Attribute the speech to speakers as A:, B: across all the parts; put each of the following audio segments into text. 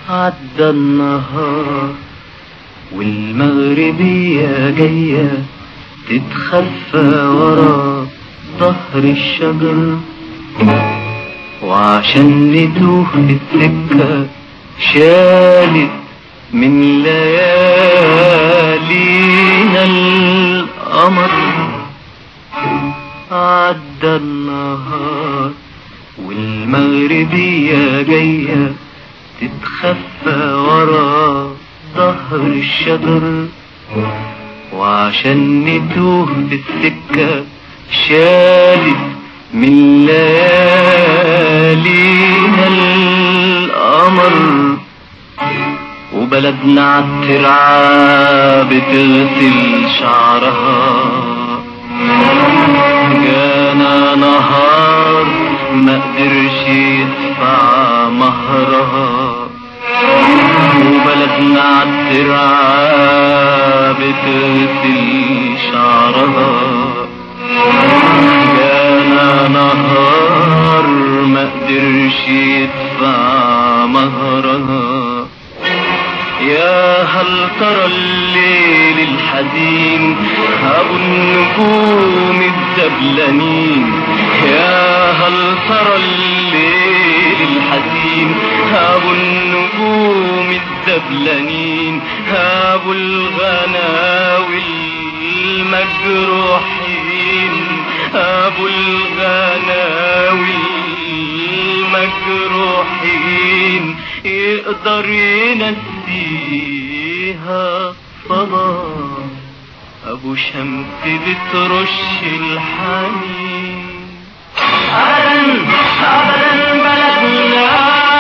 A: عدى النهار والمغربية جاية تتخفى ورا ظهر الشجر وعشان نتوه في السكة شالت من ليالينا القمر عدى النهار والمغربية جاية تتخفى ورا ظهر الشجر وعشان نتوه في السكة شالت من ليالينا القمر وبلدنا عالترعة بتغسل شعرها جانا نهار ما قدرش يدفع مهرها وبلدنا عالترعة بتغسل شعرها جانا نهار ما قدرش يدفع مهرها يا هل ترى الليل الحزين ابو النجوم الدبلانين يا هل ترى الليل الحزين ابو النجوم الدبلانين ابو الغناوي المجروحين ابو الغناوي المجروحين يقدر ينسيها صلاة ابو شمس بترش الحنين ابدا ابدا بلدنا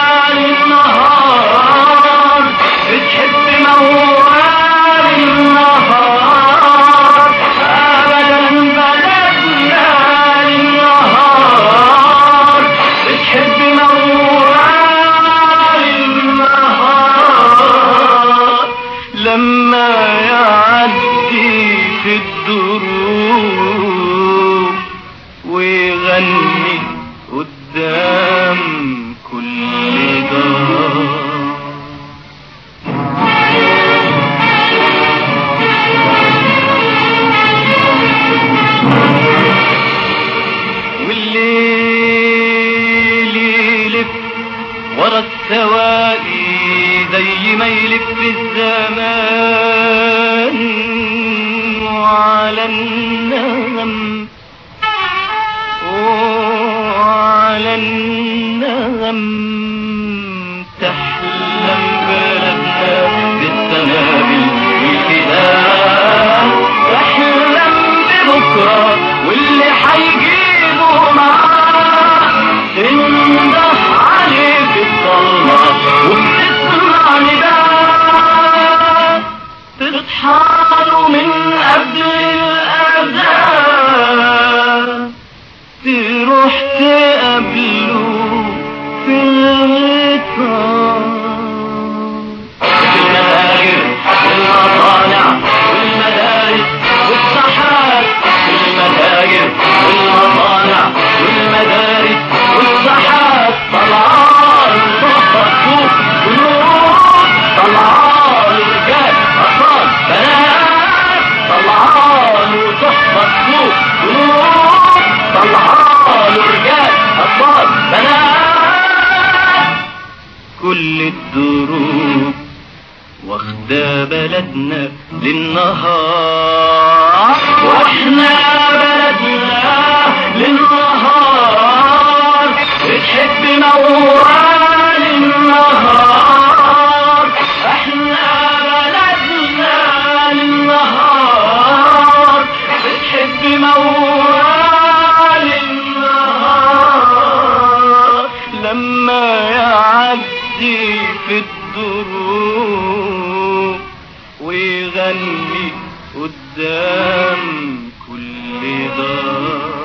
A: للنهار بتحب موال النهار ابدا بلدنا للنهار بتحب موال النهار لما يعدي في الدروب ويغني قدام كل دار والليل يلف ورا السواقي زي ما يلف الزمان وعلى النغم وعلى النغم تحلم بلدنا بالسنابل والفداء تحلم ببكرة واللي حيجيبه معاه تنده عليه في الضلمة وبتسمع نداء تصحاله من قبل الأذان تروح تقابله في الغيطان المناجر والمصانع والمدارس والصحات المتاجر والمصانع والمدارس والصحات طلعان صفصوف جنود طلعان رجال أطفال بنات طلعان وصحبة صوف جنود طلعان رجال أطفال بنات كل الدروب واخدة بلدنا للنهار واحنا بلدنا للنهار بتحب موال النهار احنا بلدنا للنهار بتحب موال النهار لما يعدي في الدروب ويغني قدام كل دار